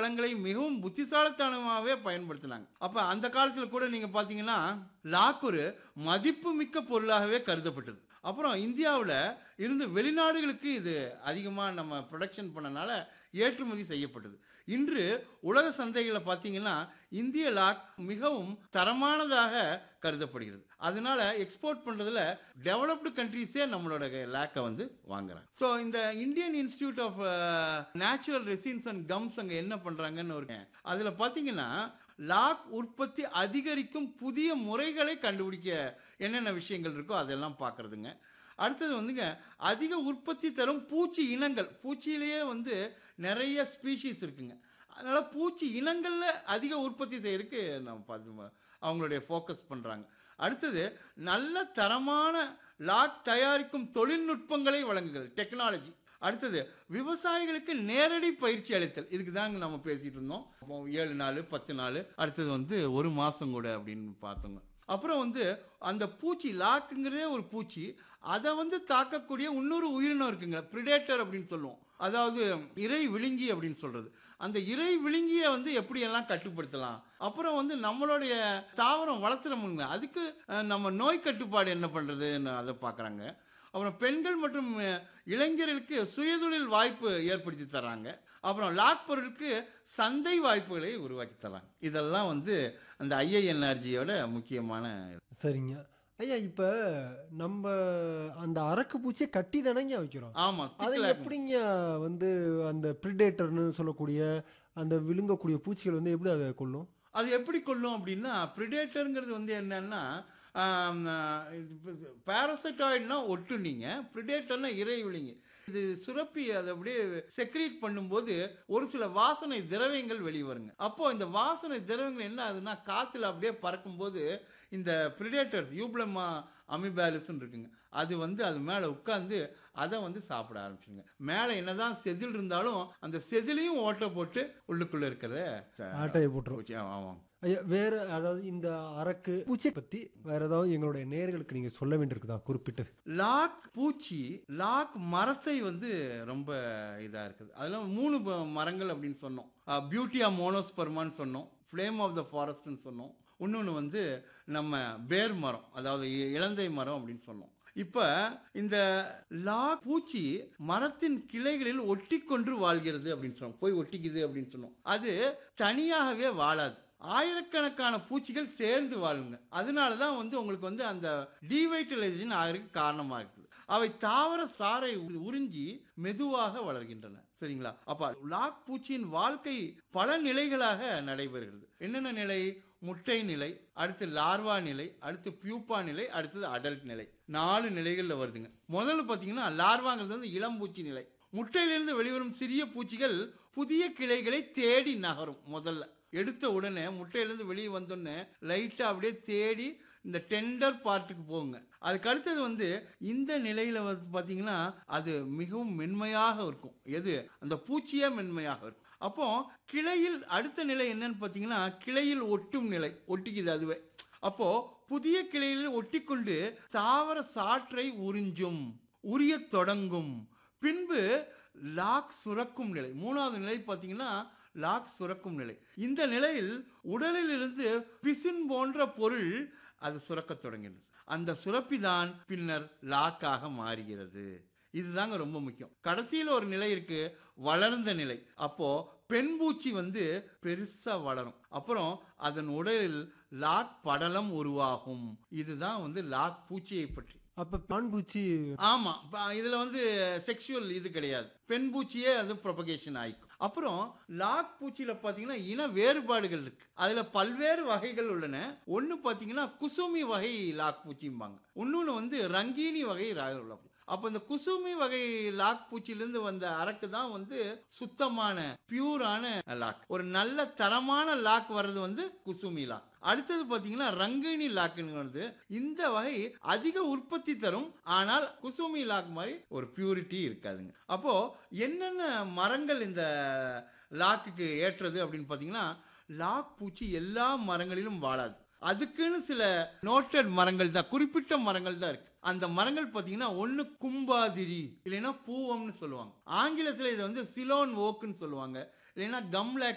வளங்களை மிகவும் புத்திசாலித்தனமாகவே பயன்படுத்தினாங்க அப்போ அந்த காலத்தில் கூட நீங்கள் பார்த்தீங்கன்னா லாக் ஒரு மதிப்புமிக்க பொருளாகவே கருதப்பட்டது அப்புறம் இந்தியாவில் இருந்து வெளிநாடுகளுக்கு இது அதிகமாக நம்ம ப்ரொடக்ஷன் பண்ணனால ஏற்றுமதி செய்யப்பட்டது இன்று உலக சந்தைகளை பார்த்தீங்கன்னா இந்திய லாக் மிகவும் தரமானதாக கருதப்படுகிறது அதனால எக்ஸ்போர்ட் பண்ணுறதுல டெவலப்டு கண்ட்ரீஸே நம்மளோட லேக்கை வந்து வாங்குறாங்க ஸோ இந்த Indian institute of natural resins and gums அங்கே என்ன பண்ணுறாங்கன்னு ஒரு அதில் பார்த்தீங்கன்னா லாக் உற்பத்தி அதிகரிக்கும் புதிய முறைகளை கண்டுபிடிக்க என்னென்ன விஷயங்கள் இருக்கோ அதெல்லாம் பார்க்குறதுங்க அடுத்தது வந்துங்க அதிக உற்பத்தி தரும் பூச்சி இனங்கள் பூச்சியிலேயே வந்து நிறைய ஸ்பீஷீஸ் இருக்குங்க அதனால் பூச்சி இனங்களில் அதிக உற்பத்தி செய்யறதுக்கு நம்ம பார்த்து அவங்களுடைய ஃபோக்கஸ் பண்ணுறாங்க அடுத்தது நல்ல தரமான லாக் தயாரிக்கும் தொழில்நுட்பங்களை வழங்குகிறது டெக்னாலஜி அடுத்தது விவசாயிகளுக்கு நேரடி பயிற்சி அளித்தல் இதுக்கு தாங்க நம்ம பேசிட்டு இருந்தோம் அப்போ ஏழு நாள் பத்து நாள் அடுத்தது வந்து ஒரு மாதம் கூட அப்படின்னு பார்த்தோங்க அப்புறம் வந்து அந்த பூச்சி லாக்குங்கிறதே ஒரு பூச்சி அதை வந்து தாக்கக்கூடிய இன்னொரு உயிரினம் இருக்குங்க ப்ரிடேட்டர் அப்படின்னு சொல்லுவோம் அதாவது இறை விழுங்கி அப்படின்னு சொல்றது அந்த இறை விழுங்கியை வந்து எப்படியெல்லாம் கட்டுப்படுத்தலாம் அப்புறம் வந்து நம்மளுடைய தாவரம் வளர்த்துறோமுங்க அதுக்கு அஹ், நம்ம நோய் கட்டுப்பாடு என்ன பண்ணுறதுன்னு அதை பார்க்குறாங்க அப்புறம் பெண்கள் மற்றும் அஹ், இளைஞர்களுக்கு சுயதொழில் வாய்ப்பு ஏற்படுத்தி தராங்க அப்புறம் லாக் பொருளுக்கு சந்தை வாய்ப்புகளை உருவாக்கி தராங்க இதெல்லாம் வந்து அந்த ஐஐஎன்ஆர்ஜியோட முக்கியமான சரிங்க ஐயா இப்போ நம்ம அந்த அரக்கு பூச்சியை கட்டி தானேங்க வைக்கிறோம் ஆமா அதை stick lag. எப்படிங்க வந்து அந்த ப்ரிடேட்டர்னு சொல்லக்கூடிய அந்த விழுங்கக்கூடிய பூச்சிகள் வந்து எப்படி அதை கொல்லும் அது எப்படி கொல்லும் அப்படின்னா ப்ரிடேட்டருங்கிறது வந்து என்னன்னா பாரசைட்டாய்டுனா ஒட்டுனீங்க ப்ரிடேட்டர்னா இறைவிலிங்க இது சுரப்பி அதை அப்படியே செக்ரீட் பண்ணும்போது ஒரு சில வாசனை திரவியங்கள் வெளிவருங்க அப்போ இந்த வாசனை திரவியங்கள் என்ன ஆகுதுன்னா காத்துல அப்படியே பறக்கும்போது இந்த ப்ரிடேட்டர்ஸ் யூப்ளமா அமிபாலிஸ்ன்னு இருக்குங்க அது வந்து அது மேலே உட்காந்து அதை வந்து சாப்பிட ஆரம்பிச்சுங்க மேலே என்னதான் செதில் இருந்தாலும் அந்த செதிலையும் ஓட்டை போட்டு உள்ளுக்குள்ள இருக்கிறத ஆட்டையை போட்டுரும் பூச்சி ஆமாம் ஐயா வேற அதாவது இந்த அரக்கு பூச்சியை பத்தி வேற ஏதாவது எங்களுடைய நேயர்களுக்கு நீங்க சொல்ல வேண்டியிருக்குதா குறிப்பிட்டு லாக் பூச்சி லாக் மரத்தை வந்து ரொம்ப இதாக இருக்குது அதெல்லாம் மூணு ப- மரங்கள் அப்படின்னு சொன்னோம் பியூட்டியா மோனோஸ்பர்மான்னு சொன்னோம் ஃப்ளேம் ஆஃப் த ஃபாரஸ்ட்னு சொன்னோம் இன்னொன்று வந்து நம்ம பேர் மரம் அதாவது இ- இலந்தை மரம் அப்படின்னு சொன்னோம் இப்போ இந்த லாக் பூச்சி மரத்தின் கிளைகளில் ஒட்டிக்கொண்டு வாழ்கிறது அப்படின்னு சொன்னோம் போய் ஒட்டிக்குது அப்படின்னு சொன்னோம் அது தனியாகவே வாழாது ஆயிரக்கணக்கான பூச்சிகள் சேர்ந்து வாழுங்க அதனால தான் வந்து உங்களுக்கு வந்து அந்த டீவைட்டலைசேஷன் ஆகிறதுக்கு காரணமாக இருக்குது அவை தாவர சாறை உ- உறிஞ்சி மெதுவாக வளர்கின்றன சரிங்களா அப்ப லாக் பூச்சியின் வாழ்க்கை பல நிலைகளாக நடைபெறுகிறது என்னென்ன நிலை முட்டை நிலை அடுத்து லார்வா நிலை அடுத்து பியூப்பா நிலை அடுத்தது அடல்ட் நிலை நாலு நிலைகளில் வருதுங்க முதல்ல பார்த்தீங்கன்னா லார்வாங்கிறது வந்து இளம்பூச்சி நிலை முட்டையிலிருந்து வெளிவரும் சிறிய பூச்சிகள் புதிய கிளைகளை தேடி நகரும் முதல்ல எடுத்த உடனே முட்டையிலேருந்து வெளியே வந்தோடனே லைட்டாக அப்படியே தேடி இந்த டெண்டர் பார்ட்டுக்கு போகுங்க அதுக்கு அடுத்தது வந்து இந்த நிலையில் வந்து பார்த்தீங்கன்னா அது மிகவும் மென்மையாக இருக்கும் எது அந்த பூச்சியே மென்மையாக இருக்கும் அப்போ கிளையில் அடுத்த நிலை என்னன்னு பார்த்தீங்கன்னா கிளையில் ஒட்டும் நிலை ஒட்டிக்குது அதுவே அப்போ புதிய கிளையில் ஒட்டிக்கொண்டு தாவர சாற்றை உறிஞ்சும் உரியத் தொடங்கும் பின்பு லாக் சுரக்கும் நிலை மூணாவது நிலை பார்த்தீங்கன்னா லாக் சுரக்கும் நிலை இந்த நிலையில் உடலில் இருந்து பிசின் போன்ற பொருள் அது சுரக்கத் தொடங்கினது அந்த சுரப்பி தான் பின்னர் லாக்காக மாறுகிறது இதுதாங்க ரொம்ப முக்கியம் கடைசியில் ஒரு நிலை இருக்கு வளர்ந்த நிலை அப்போ பெண் பூச்சி வந்து பெருசா வளரும் அப்புறம் அதன் உடலில் லாக் படலம் உருவாகும் இதுதான் வந்து லாக் பூச்சியை பற்றி அப்ப ஆண் பூச்சி ஆமா ப- இதுல வந்து செக்ஷுவல் இது கிடையாது பெண் பூச்சியே அது ப்ரொபகேஷன் ஆயிக்கும் அப்புறம் லாக் பூச்சியில பாத்தீங்கன்னா இன வேறுபாடுகள் இருக்கு அதுல பல்வேறு வகைகள் உள்ளன ஒன்னு பாத்தீங்கன்னா குசுமி வகை லாக் பூச்சிம்பாங்க இன்னொன்னு வந்து ரங்கீனி வகை ரா- உள்ள பூச்சி. அப்ப இந்த குசுமி வகை லாக் பூச்சியிலிருந்து வந்த அரக்கு தான் வந்து சுத்தமான பியூரான லாக் ஒரு நல்ல தரமான லாக் வர்றது வந்து குசுமி லாக் அடுத்தது பாத்தீங்கன்னா ரங்கினி லாக்குன்னு வருது இந்த வகை அதிக உற்பத்தி தரும் ஆனால் குசுமி லாக் மாதிரி ஒரு பியூரிட்டி இருக்காதுங்க அப்போ என்னென்ன மரங்கள் இந்த லாக்குக்கு ஏற்றது அப்படின்னு பார்த்தீங்கன்னா லாக் பூச்சி எல்லா மரங்களிலும் வாழாது அதுக்குன்னு சில நோட்டட் மரங்கள் தான் குறிப்பிட்ட மரங்கள் தான் இருக்கு அந்த மரங்கள் பார்த்தீங்கன்னா ஒன்று கும்பாதிரி இல்லைன்னா பூவம்னு சொல்லுவாங்க ஆங்கிலத்தில் இதை வந்து சிலோன் ஓக்குன்னு சொல்லுவாங்க இல்லைன்னா கம்லாக்